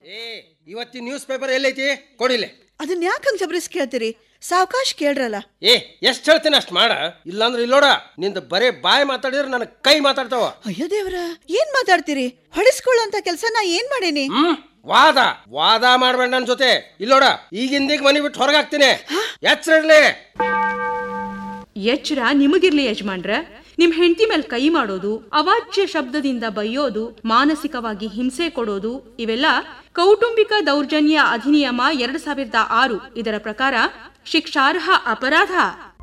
ಏ ಇವತ್ತಿನ news paper ಎಲ್ಲೈತಿ ಕೊಡಿಲೆ ಅದನ್ನ ಯಾಕೆ ಹಂಗೆ ಜಬರಿಸ್ ಕೇಳ್ತೀರಿ ಸಾವಕಾಶ ಕೇಳ್ರಲ್ಲ ಏ ಎಷ್ಟು ಹೇಳ್ತೀನಿ ಅಷ್ಟು ಮಾಡ ಇಲ್ಲಾಂದ್ರೆ ಇಲ್ಲೋಡ ನಿಂದ ಬರೇ ಬಾಯಿ ಮಾತಾಡಿದ್ರೆ ನನ್ನ ಕೈ ಮಾತಾಡ್ತಾವ ಅಯ್ಯೋ ದೇವ್ರ ಏನ್ ಮಾತಾಡ್ತೀರಿ ಹೊಡಿಸ್ಕೊಳ್ಳೋಂತ ಕೆಲಸ ನಾ ಏನ್ ಮಾಡೇನಿ ಹ್ಮ್ ವಾದ ವಾದ ಮಾಡ್ಬೇಡ ನನ್ನ ಜೊತೆ ಇಲ್ಲೋಡ ಈಗಿಂದೀಗ ಮನೆ ಬಿಟ್ಟು ಹೊರಗಾಗ್ತೀನಿ ಎಚ್ಚರ ಇರ್ಲಿ ಎಚ್ಚರ ನಿಮಗಿರ್ಲಿ ಯಜಮಾನ್ರ ನಿಮ್ ಹೆಂಡತಿ ಮೇಲೆ ಕೈ ಮಾಡೋದು ಅವಾಚ್ಯ ಶಬ್ದದಿಂದ ಬೈಯೋದು ಮಾನಸಿಕವಾಗಿ ಹಿಂಸೆ ಕೊಡೋದು ಇವೆಲ್ಲ ಕೌಟುಂಬಿಕ ದೌರ್ಜನ್ಯ ಅಧಿನಿಯಮ ಎರಡ್ ಸಾವಿರದ ಆರು ಇದರ ಪ್ರಕಾರ ಶಿಕ್ಷಾರ್ಹ ಅಪರಾಧ